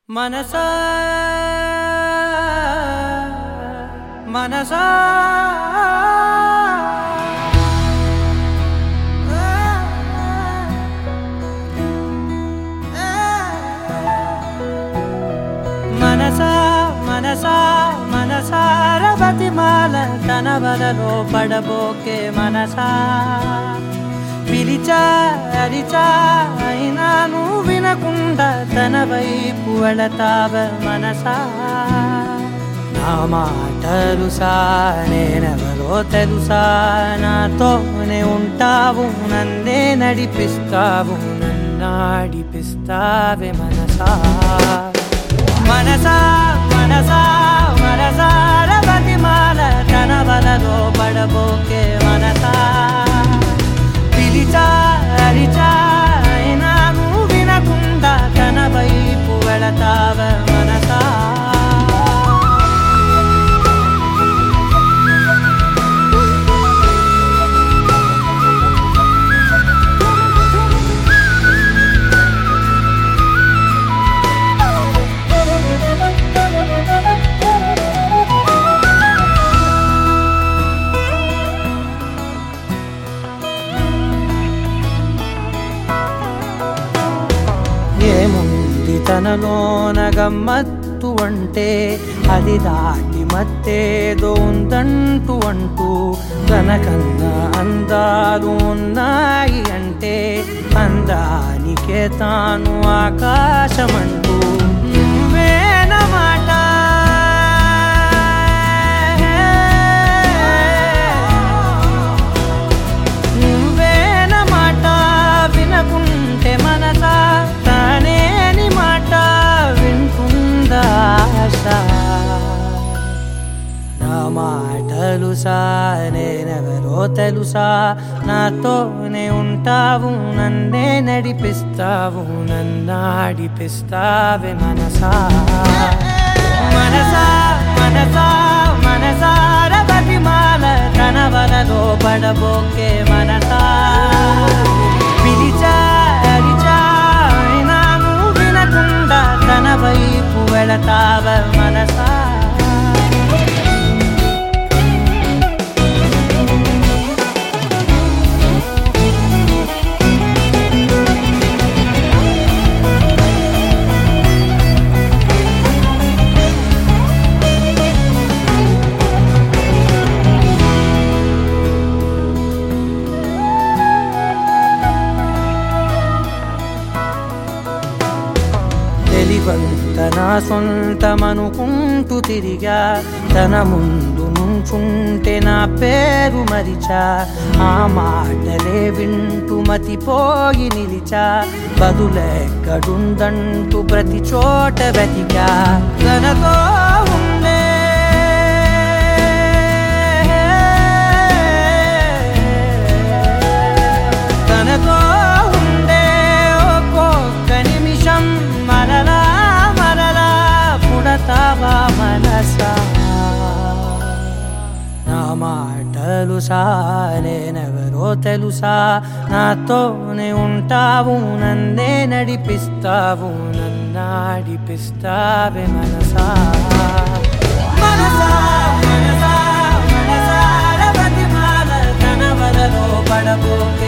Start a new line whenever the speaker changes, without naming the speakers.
మనసా మనసా మనసా మనసా మనసార బతిమాల తన వలలో పడబోకే మనసా పిలిచా అరిచా అయినా నువ్వు వినకుండా తన వైపు వెళతావ మనసా నా మాటలుసా నేనెవరో తెలుసా నాతోనే ఉంటావు నన్నే నడిపిస్తావు నన్నాడిపిస్తావే మనసా మనసా మనసా మనసార బతిమాల తన వలలో పడబోకే మనసా పిలిచా అరిచా అయినా నువ్వు వినకుండా తన వైపు వెళతావ మనసా ఏముంది తనలోన గమ్మత్తు అంటే అది దాటి మత్తేదో ఉందంటూ అంటూ తనకన్నా అందాలు ఉన్నాయి అంటే అందానికే తాను ఆకాశమంటూ నువ్వేనమాట నువ్వేన మాట వినకుంటే మనసా తానేని మాట వింటుందా ఆశ నా మాటలు సా నేనెవరో తెలుసా నాతోనే ఉంటావు నన్నే నడిపిస్తావు నన్నాడిపిస్తావే మనసా మనసా మనసా మనసార బతిమాల తన వలలో పడబోకే మనసా పిలిచా అరిచా అయినా నువ్వు వినకుండా తన వైపు వెళతావ మనసా తెలివంత నా సొంతమనుకుంటూ తిరిగా తన ముందు నుంచుంటే నా పేరు మరిచా ఆ మాటలే వింటూ మతిపోయి నిలిచా బదులెక్కడుందంటూ ప్రతి చోట వెతికా తనతో ఉండే తనతో ఉండే ఒక్కొక్క నిమిషం మరలా మరలా పుడతావా మనసా నా మాటలు సా నేనెవరో తెలుసా నాతోనే ఉంటావు నన్నే నడిపిస్తావు నన్నాడిపిస్తావే మనసా మనసా మనసా మనసార బతిమాల తన వలలో పడబోకే